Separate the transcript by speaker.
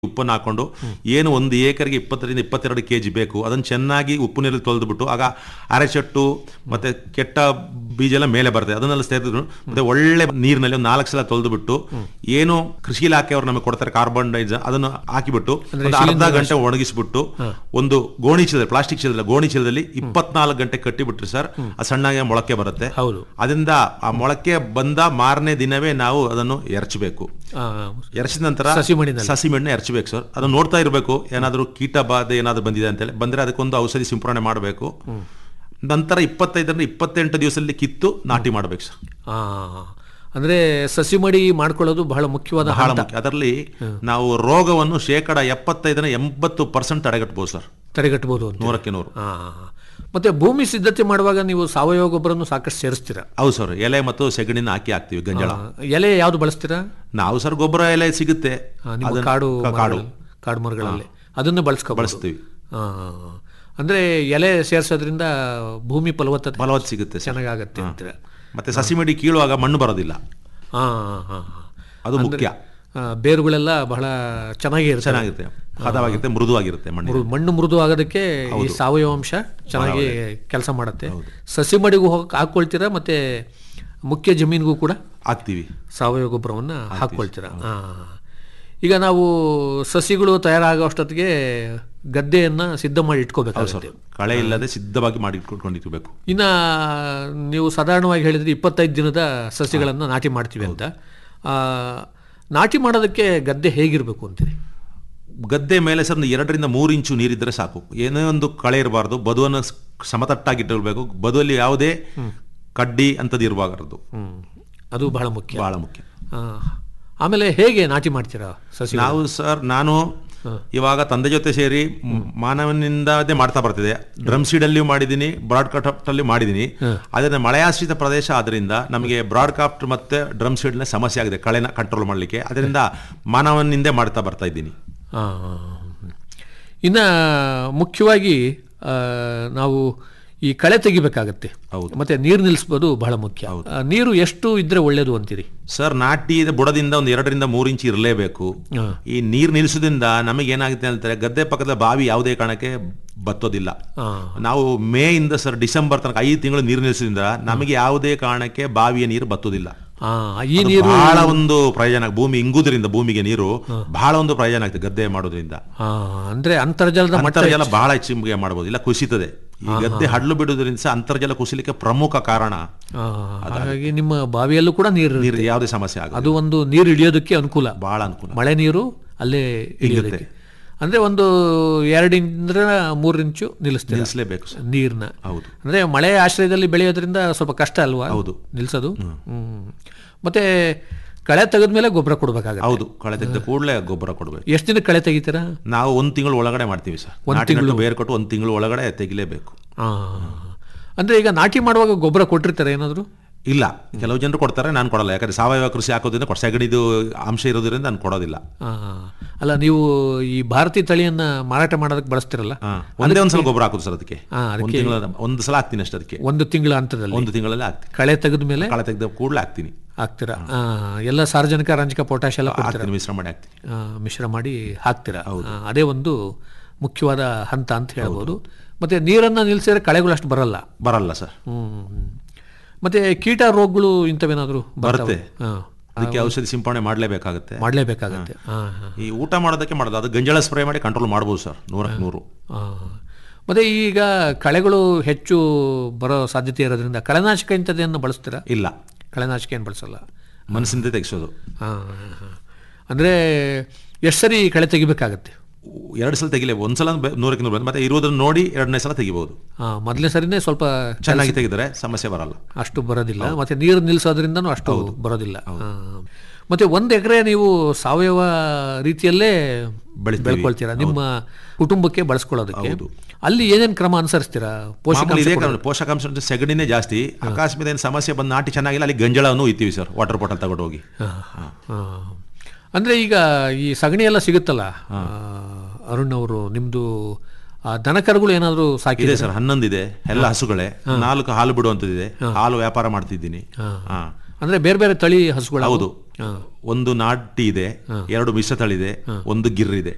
Speaker 1: ಉಪ್ಪನ್ನು ಹಾಕೊಂಡು ಏನು ಒಂದು ಏಕರಿಗೆ ಇಪ್ಪತ್ತರಿಂದ ಇಪ್ಪತ್ತೆರಡು ಕೆ ಜಿ ಬೇಕು ಅದನ್ನು ಚೆನ್ನಾಗಿ ಉಪ್ಪು ನೀರಲ್ಲಿ ತೊಳೆದ್ಬಿಟ್ಟು ಆಗ ಅರೆಚಟ್ಟು ಮತ್ತೆ ಕೆಟ್ಟ ಬೀಜ ಎಲ್ಲ ಮೇಲೆ ಬರ್ತದೆ ಅದನ್ನೆಲ್ಲ ಸೇರಿದ್ರು ಮತ್ತೆ ಒಳ್ಳೆ ನೀರಿನಲ್ಲಿ ಒಂದು ನಾಲ್ಕು ಸಲ ತೊಳೆದ್ಬಿಟ್ಟು ಏನು ಕೃಷಿ ಇಲಾಖೆಯವರು ನಮಗೆ ಕೊಡ್ತಾರೆ ಕಾರ್ಬನ್ ಡೈಆಕ್ಸೈಡ್ ಅದನ್ನು ಹಾಕಿಬಿಟ್ಟು ಒಂದು ಅರ್ಧ ಗಂಟೆ ಒಣಗಿಸ್ಬಿಟ್ಟು ಒಂದು ಗೋಣಿ ಚೀಲದಲ್ಲಿ ಪ್ಲಾಸ್ಟಿಕ್ ಚೀಲದಲ್ಲಿ ಗೋಣಿ ಚೀಲದಲ್ಲಿ ಇಪ್ಪತ್ನಾಲ್ಕು ಗಂಟೆ ಕಟ್ಟಿಬಿಟ್ರಿ ಸರ್ ಅದು ಸಣ್ಣಗೆ ಮೊಳಕೆ ಬರುತ್ತೆ
Speaker 2: ಹೌದು
Speaker 1: ಅದರಿಂದ ಆ ಮೊಳಕೆ ಬಂದ ಮಾರನೇ ದಿನವೇ ನಾವು ಅದನ್ನು ಎರಚಬೇಕು
Speaker 2: ಆ,
Speaker 1: ಎರಚಿದ ನಂತರ
Speaker 2: ಸಸಿ ಮಣ್ಣಿನಲ್ಲಿ.
Speaker 1: ಸಸಿ ಮಣ್ಣೆ ಎರಚಬೇಕು ಸರ್ ಅದನ್ನ ನೋಡ್ತಾ ಇರಬೇಕು ಏನಾದರೂ ಕೀಟ ಬಾಧೆ ಏನಾದರೂ ಬಂದಿದೆ ಅಂತೇಳಿ ಬಂದರೆ ಅದಕ್ಕೊಂದು ಔಷಧಿ ಸಿಂಪಡಣೆ ಮಾಡಬೇಕು ನಂತರ ಇಪ್ಪತ್ತೈದರಿಂದ ಇಪ್ಪತ್ತೆಂಟು ದಿವಸದಲ್ಲಿ ಕಿತ್ತು ನಾಟಿ ಮಾಡಬೇಕು ಸರ್
Speaker 2: ಆ, ಅಂದ್ರೆ ಸಸಿ ಮಡಿ ಮಾಡ್ಕೊಳ್ಳೋದು ಬಹಳ ಮುಖ್ಯವಾದ
Speaker 1: ಬಹಳ
Speaker 2: ಹಂತ
Speaker 1: ಮುಖ್ಯ ಅದರಲ್ಲಿ ನಾವು ರೋಗವನ್ನು ಶೇಕಡ ಎಪ್ಪತ್ತೈದರಿಂದ ಎಂಬತ್ತು ಪರ್ಸೆಂಟ್ ತಡೆಗಟ್ಟಬಹುದು ಸರ್
Speaker 2: ತಡೆಗಟ್ಟಬಹುದು ಅಂತ
Speaker 1: ನೂರಕ್ಕೆ ನೂರು
Speaker 2: ಆ, ಮತ್ತೆ ಭೂಮಿ ಸಿದ್ಧತೆ ಮಾಡುವಾಗ ನೀವು ಸಾವಯವ ಗೊಬ್ಬರನ್ನು ಸಾಕಷ್ಟು ಸೇರಿಸ್ತೀರಾ
Speaker 1: ಹೌದು ಸರ್ ಎಲೆ ಮತ್ತು ಸೆಗಣಿನ ಹಾಕಿ ಹಾಕ್ತಿವಿ ಗಂಜಳ
Speaker 2: ಆ, ಎಲೆ ಯಾವ್ದು ಬಳಸ್ತೀರಾ
Speaker 1: ನಾವು ಸರ್ ಗೊಬ್ಬರ ಎಲೆ ಸಿಗುತ್ತೆ
Speaker 2: ಆ, ನಿಮ್ಮ
Speaker 1: ಅದನ್ನ-
Speaker 2: ಕಾಡು
Speaker 1: ಕ- ಕಾಡು
Speaker 2: ಮರಗಳಲ್ಲಿ- ಕಾಡು ಮರಗಳಲ್ಲಿ ಅದನ್ನು ಬಳಸ್ಕೊ
Speaker 1: ಬಳಸ್ತೀವಿ
Speaker 2: ಆ, ಅಂದ್ರೆ ಎಲೆ ಸೇರಿಸೋದ್ರಿಂದ ಭೂಮಿ ಫಲವತ್ತತೆ
Speaker 1: ಫಲವತ್ತು ಸಿಗುತ್ತೆ ಸರ್
Speaker 2: ಚೆನ್ನಾಗಾಗತ್ತೆ ಅಂತೀರಾ
Speaker 1: ಮತ್ತೆ ಸಸಿ ಮಡಿ ಕೀಳುವಾಗ ಮಣ್ಣು ಬರೋದಿಲ್ಲ
Speaker 2: ಹಾ ಹಾ
Speaker 1: ಅದು ಮುಖ್ಯ
Speaker 2: ಆ, ಬೇರುಗಳೆಲ್ಲ ಬಹಳ ಚೆನ್ನಾಗಿ ಇರುತ್ತೆ
Speaker 1: ಚೆನ್ನಾಗಿರುತ್ತೆ ಹದವಾಗಿರುತ್ತೆ ಮೃದುವಾಗಿರುತ್ತೆ ಮಣ್ಣು
Speaker 2: ಮೃದು- ಮಣ್ಣು ಮೃದು ಆಗೋದಕ್ಕೆ ಈ ಸಾವಯವ ಅಂಶ ಚೆನ್ನಾಗಿ ಕೆಲಸ ಮಾಡುತ್ತೆ ಸಸಿ ಮಡಿಗೂ ಹೋಗ್- ಹಾಕ್ಕೊಳ್ತೀರಾ ಮತ್ತೆ ಮುಖ್ಯ ಜಮೀನಿಗೂ ಕೂಡ
Speaker 1: ಹಾಕ್ತಿವಿ
Speaker 2: ಸಾವಯವ ಗೊಬ್ಬರವನ್ನು ಹಾಕ್ಕೊಳ್ತೀರಾ ಆ. ಈಗ ನಾವು ಸಸಿಗಳು ತಯಾರಾಗೋ ಅಷ್ಟೊತ್ತಿಗೆ ಗದ್ದೆಯನ್ನ ಸಿದ್ಧ ಮಾಡಿ ಇಟ್ಕೋಬೇಕಾಗುತ್ತೆ
Speaker 1: ಕಳೆ ಇಲ್ಲದೆ ಸಿದ್ಧವಾಗಿ ಮಾಡಿ ಇಟ್ಕೊಂಡಿರ್ಬೇಕು
Speaker 2: ಇನ್ನ ನೀವು ಸಾಧಾರಣವಾಗಿ ಹೇಳಿದ್ರೆ ಇಪ್ಪತ್ತೈದು ದಿನದ ಸಸಿಗಳನ್ನು ನಾಟಿ ಮಾಡ್ತೀವಿ ಅಂತ ಆ, ನಾಟಿ ಮಾಡೋದಕ್ಕೆ ಗದ್ದೆ ಹೇಗಿರಬೇಕು ಅಂತೀರಿ
Speaker 1: ಗದ್ದೆ ಮೇಲೆ ಸರ್ ಒಂದು ಎರಡರಿಂದ ಮೂರು ಇಂಚು ನೀರಿದ್ರೆ ಸಾಕು ಏನೇ ಒಂದು ಕಳೆ ಇರಬಾರ್ದು ಬದುವನ್ನು ಸ್- ಸಮತಟ್ಟಾಗಿಟ್ಟಿರಬೇಕು ಬದುವಲ್ಲಿ ಯಾವುದೇ ಕಡ್ಡಿ ಅಂತದ್ದು ಇರಬಾರದು
Speaker 2: ಹ್ಮ್ ಅದು ಬಹಳ ಮುಖ್ಯ
Speaker 1: ಬಹಳ ಮುಖ್ಯ
Speaker 2: ಆ, ಆಮೇಲೆ ಹೇಗೆ ನಾಟಿ ಮಾಡ್ತೀರಾ ಸಸಿ
Speaker 1: ನಾವು ಸರ್ ನಾನು ಇವಾಗ ತಂದೆ ಜೊತೆ ಸೇರಿ ಮ್- ಮಾನವನಿಂದದೇ ಮಾಡ್ತಾ ಬರ್ತಿದೆ ಡ್ರಮ್ ಸೀಡಲ್ಲಿಯೂ ಮಾಡಿದ್ದೀನಿ ಬ್ರಾಡ್ ಅಲ್ಲಿ ಮಾಡಿದ್ದೀನಿ ಆದರೆ ಮಳೆಯಾಶ್ರಿತ ಪ್ರದೇಶ ಆದ್ರಿಂದ ನಮಗೆ ಬ್ರಾಡ್ ಕಾಫ್ಟ್ ಮತ್ತೆ ಡ್ರಮ್ ಸೀಡ್ನ ಸಮಸ್ಯೆ ಆಗಿದೆ ಕಳೆನ ಕಂಟ್ರೋಲ್ ಮಾಡಲಿಕ್ಕೆ ಅದರಿಂದ ಮಾನವನಿಂದೇ ಮಾಡ್ತಾ ಬರ್ತಾ ಇದ್ದೀನಿ
Speaker 2: ಆ, ಇನ್ನ ಮುಖ್ಯವಾಗಿ ಆ, ನಾವು ಈ ಕಳೆ ತೆಗಿಬೇಕಾಗತ್ತೆ
Speaker 1: ಹೌದು.
Speaker 2: ಮತ್ತೆ ನೀರು ನಿಲ್ಲಿಸ್ಬೋದು ಬಹಳ ಮುಖ್ಯ ಆ, ನೀರು ಎಷ್ಟು ಇದ್ರೆ ಒಳ್ಳೇದು ಅಂತೀರಿ
Speaker 1: ಸರ್ ನಾಟಿ ಬುಡದಿಂದ ಒಂದು ಎರಡರಿಂದ ಮೂರು ಇಂಚು ಇರಲೇಬೇಕು
Speaker 2: ಹಾ.
Speaker 1: ಈ ನೀರು ನಿಲ್ಲಿಸೋದ್ರಿಂದ ನಮಗೆ ಏನಾಗುತ್ತೆ ಅಂತಾರೆ ಗದ್ದೆ ಪಕ್ಕದ ಬಾವಿ ಯಾವುದೇ ಕಾರಣಕ್ಕೆ ಬತ್ತೋದಿಲ್ಲ
Speaker 2: ಆ,
Speaker 1: ನಾವು ಮೇ ಇಂದ ಸರ್ ಡಿಸೆಂಬರ್ ತನಕ ಐದು ತಿಂಗಳು ನೀರು ನಿಲ್ಲಿಸೋದ್ರಿಂದ ನಮಗೆ ಯಾವುದೇ ಕಾರಣಕ್ಕೆ ಬಾವಿಯ ನೀರು ಬತ್ತೋದಿಲ್ಲ
Speaker 2: ಆ, ಈ ನೀರು
Speaker 1: ಬಹಳ ಒಂದು ಪ್ರಯೋಜನ ಭೂಮಿ ಇಂಗುದ್ರಿಂದ ಭೂಮಿಗೆ ನೀರು ಬಹಳ ಒಂದು ಪ್ರಯೋಜನ ಆಗ್ತದೆ ಗದ್ದೆ ಮಾಡೋದ್ರಿಂದ
Speaker 2: ಆ, ಅಂದ್ರೆ ಅಂತರ್ಜಲದ ಮಟ್ಟ
Speaker 1: ಅಂತರ್ಜಲ ಬಹಳ ಹೆಚ್ಚಿಗೆ ಮಾಡಬಹುದು ಇಲ್ಲ ಕುಸಿತದೆ ಈ ಗದ್ದೆ ಹಡ್ಲು ಬಿಡುವುದರಿಂದ ಸಹ ಅಂತರ್ಜಲ ಕುಸಿಲಿಕ್ಕೆ ಪ್ರಮುಖ ಕಾರಣ
Speaker 2: ಆ, ಹಾಗಾಗಿ ನಿಮ್ಮ ಬಾವಿಯಲ್ಲೂ ಕೂಡ ನೀರು
Speaker 1: ನೀರು ಯಾವುದೇ ಸಮಸ್ಯೆ ಆಗೋದು
Speaker 2: ಅದು ಒಂದು ನೀರು ಇಳಿಯೋದಕ್ಕೆ ಅನುಕೂಲ
Speaker 1: ಬಹಳ ಅನುಕೂಲ
Speaker 2: ಮಳೆ ನೀರು ಅಲ್ಲೇ ಇಳಿಯೋದಕ್ಕೆ ಅಂದ್ರೆ ಒಂದು ಎರಡಿಂದ ಮೂರು ಇಂಚು ನಿಲ್ಲಿಸ್ತೀರ
Speaker 1: ನಿಲ್ಲಿಸಲೇಬೇಕು ಸರ್
Speaker 2: ನೀರ್ನ
Speaker 1: ಹೌದು
Speaker 2: ಅಂದ್ರೆ ಮಳೆ ಆಶ್ರಯದಲ್ಲಿ ಬೆಳೆಯೋದ್ರಿಂದ ಸ್ವಲ್ಪ ಕಷ್ಟ ಅಲ್ವಾ
Speaker 1: ಹೌದು.
Speaker 2: ನಿಲ್ಸೋದು ಹ್ಮ್ ಮತ್ತೆ ಕಳೆ ತೆಗೆದ್ಮೇಲೆ ಗೊಬ್ಬರ ಕೊಡ್ಬೇಕಾಗತ್ತೆ
Speaker 1: ಹೌದು ಕಳೆ ತೆಗೆದ ಕೂಡಲೇ ಗೊಬ್ಬರ ಕೊಡಬೇಕು
Speaker 2: ಎಷ್ಟು ದಿನ ಕಳೆ ತೆಗಿತೀರಾ
Speaker 1: ನಾವು ಒಂದು ತಿಂಗಳು ಒಳಗಡೆ ಮಾಡ್ತೀವಿ ಸರ್ ನಾಟಿ ನಟ್ಟು ಬೇರೆ ಕೊಟ್ಟು ಒಂದು ತಿಂಗಳು ಒಳಗಡೆ ತೆಗಿಲೇಬೇಕು
Speaker 2: ಆ. ಅಂದ್ರೆ ಈಗ ನಾಟಿ ಮಾಡುವಾಗ ಗೊಬ್ಬರ ಕೊಟ್ಟಿರ್ತಾರೆ ಏನಾದ್ರು
Speaker 1: ಇಲ್ಲ ಕೆಲವು ಜನರು ಕೊಡ್ತಾರೆ ನಾನು ಕೊಡಲ್ಲ ಯಾಕಂದ್ರೆ ಸಾವಯವ ಕೃಷಿ ಹಾಕೋದ್ರಿಂದ ಕೊಡ್- ಸಗಣಿದು ಅಂಶ ಇರೋದ್ರಿಂದ ನಾನು ಕೊಡೋದಿಲ್ಲ
Speaker 2: ಆ. ಅಲ್ಲ ನೀವು ಈ ಭಾರತೀಯ ತಳಿಯನ್ನ ಮಾರಾಟ ಮಾಡೋದಕ್ಕೆ ಬಳಸ್ತಿರಲ್ಲ
Speaker 1: ಹಾ. ಒಂದೇ ಒಂದ್ಸಲ ಗೊಬ್ಬರ ಹಾಕೋದು ಸರ್ ಅದಕ್ಕೆ
Speaker 2: ಆ,
Speaker 1: ಒಂದು ತಿಂಗಳ ಒಂದು ಸಲ ಹಾಕ್ತೀನಿ ಅಷ್ಟೇ ಅದಕ್ಕೆ
Speaker 2: ಒಂದು ತಿಂಗಳ ಅಂತರದಲ್ಲಿ
Speaker 1: ಒಂದು ತಿಂಗಳಲ್ಲಿ ಹಾಕ್ತೀನಿ
Speaker 2: ಕಳೆ ತೆಗೆದ ಮೇಲೆ
Speaker 1: ಕಳೆ ತೆಗೆದ ಕೂಡಲೇ ಹಾಕ್ತೀನಿ
Speaker 2: ಹಾಕ್ತೀರಾ ಆ, ಎಲ್ಲ ಸಾರ್ವಜನಿಕ ರಂಜಕ ಪೊಟ್ಯಾಶ್ ಎಲ್ಲ ಕೊಡ್ತೀರಾ
Speaker 1: ಹಾಕ್ತೀನಿ ಮಿಶ್ರ ಮಾಡಿ ಹಾಕ್ತೀನಿ
Speaker 2: ಆ, ಮಿಶ್ರ ಮಾಡಿ ಹಾಕ್ತೀರಾ ಆ, ಅದೇ ಒಂದು ಮುಖ್ಯವಾದ ಹಂತ ಅಂತ ಹೇಳ್ಬೋದು ಮತ್ತೆ ನೀರನ್ನ ನಿಲ್ಸಿದ್ರೆ ಕಳೆಗಳು ಅಷ್ಟು ಬರಲ್ಲ
Speaker 1: ಬರಲ್ಲ ಸರ್
Speaker 2: ಹ್ಮ್ ಮತ್ತೆ ಕೀಟ ರೋಗಗಳು ಇಂಥವೇನಾದ್ರು
Speaker 1: ಬರುತ್ತೆ
Speaker 2: ಹಾ
Speaker 1: ಅದಕ್ಕೆ ಔಷಧಿ ಸಿಂಪಡಣೆ ಮಾಡಲೇಬೇಕಾಗುತ್ತೆ
Speaker 2: ಮಾಡ್ಲೇಬೇಕಾಗತ್ತೆ ಹಾ ಹಾ
Speaker 1: ಈ ಊಟ ಮಾಡೋದಕ್ಕೆ ಮಾಡೋದು ಅದು ಗಂಜಳ ಸ್ಪ್ರೇ ಮಾಡಿ ಕಂಟ್ರೋಲ್ ಮಾಡ್ಬೋದು ಸರ್ ನೂರಕ್ಕೆ ನೂರು
Speaker 2: ಆ. ಮತ್ತೆ ಈಗ ಕಳೆಗಳು ಹೆಚ್ಚು ಬರೋ ಸಾಧ್ಯತೆ ಇರೋದ್ರಿಂದ ಕಳೆನಾಶಕ ಇಂಥದ್ದೇನು ಬಳಸ್ತೀರಾ
Speaker 1: ಇಲ್ಲ
Speaker 2: ಕಳೆನಾಶಕ ಏನು ಬಳಸಲ್ಲ
Speaker 1: ಮನಸ್ಸಿಂದ ತೆಗೆಸೋದು
Speaker 2: ಹಾಂ ಅಂದರೆ ಎಷ್ಟು ಸರಿ ಕಳೆ ತೆಗಿಬೇಕಾಗತ್ತೆ
Speaker 1: ಎರಡು ಸಲ ತೆಗಿಲೇಬಹುದು ಒಂದ್ಸಲ ಬೆ- ನೂರಕ್ಕೆ ನೂರು ಬಂದು ಮತ್ತೆ ಇರುವುದನ್ನು ನೋಡಿ ಎರಡನೇ ಸಲ ತೆಗಿಬಹುದು
Speaker 2: ಹಾಂ ಮೊದಲನೇ ಸರಿನೇ ಸ್ವಲ್ಪ
Speaker 1: ಚೆನ್ನಾಗಿ ತೆಗೆದರೆ ಸಮಸ್ಯೆ ಬರಲ್ಲ
Speaker 2: ಅಷ್ಟು ಬರೋದಿಲ್ಲ ಮತ್ತೆ ನೀರು ನಿಲ್ಲಿಸೋದ್ರಿಂದನೂ ಅಷ್ಟು ಬರೋದಿಲ್ಲ ಆ. ಮತ್ತೆ ಒಂದು ಎಕರೆ ನೀವು ಸಾವಯವ ರೀತಿಯಲ್ಲೇ
Speaker 1: ಬೆಳಿತೀವಿ.
Speaker 2: ಬೆಳ್ಕೊಳ್ತೀರಾ ನಿಮ್ಮ ಕುಟುಂಬಕ್ಕೆ ಬಳಸ್ಕೊಳ್ಳೋದಕ್ಕೆ ಅಲ್ಲಿ ಏನೇನು ಕ್ರಮ ಅನುಸರಿಸ್ತೀರಾ ಪೋಷಕ
Speaker 1: ಮಾಮೂಲಿ ಇದೇ ಕಾರಣ ಪೋಷಕಾಂಶ ಅಂದ್ರೆ ಸೆಗಣಿನೇ ಜಾಸ್ತಿ ಅಕಸ್ಮಾತ್ ಏನು ಸಮಸ್ಯೆ ಬಂದು ನಾಟಿ ಚೆನ್ನಾಗಿಲ್ಲ ಅಲ್ಲಿ ಗಂಜಳವನ್ನು ಇತ್ತೀವಿ ಸರ್ ವಾಟರ್ ಬಾಟಲ್ ತಗೊಂಡು ಹೋಗಿ
Speaker 2: ಅಂದರೆ ಈಗ ಈ ಸಗಣಿ ಎಲ್ಲ ಸಿಗುತ್ತಲ್ಲ ಆ, ಅರುಣ್ ಅವರು ನಿಮ್ಮದು ದನಕರುಗಳು ಏನಾದರೂ ಸಾಕಿದೆ
Speaker 1: ಇದೆ ಸರ್ ಹನ್ನೊಂದಿದೆ ಎಲ್ಲ ಹಸುಗಳೇ ನಾಲ್ಕು ಹಾಲು ಬಿಡುವಂಥದ್ದಿದೆ ಹಾಲು ವ್ಯಾಪಾರ ಮಾಡ್ತಿದ್ದೀನಿ ಹಾ
Speaker 2: ಅಂದರೆ ಬೇರೆ ಬೇರೆ ತಳಿ ಹಸುಗಳು
Speaker 1: ಹೌದು ಒಂದು ನಾಟಿ ಇದೆ ಎರಡು ಮಿಶ್ರ ತಳಿ ಇದೆ ಒಂದು ಗಿರ್ ಇದೆ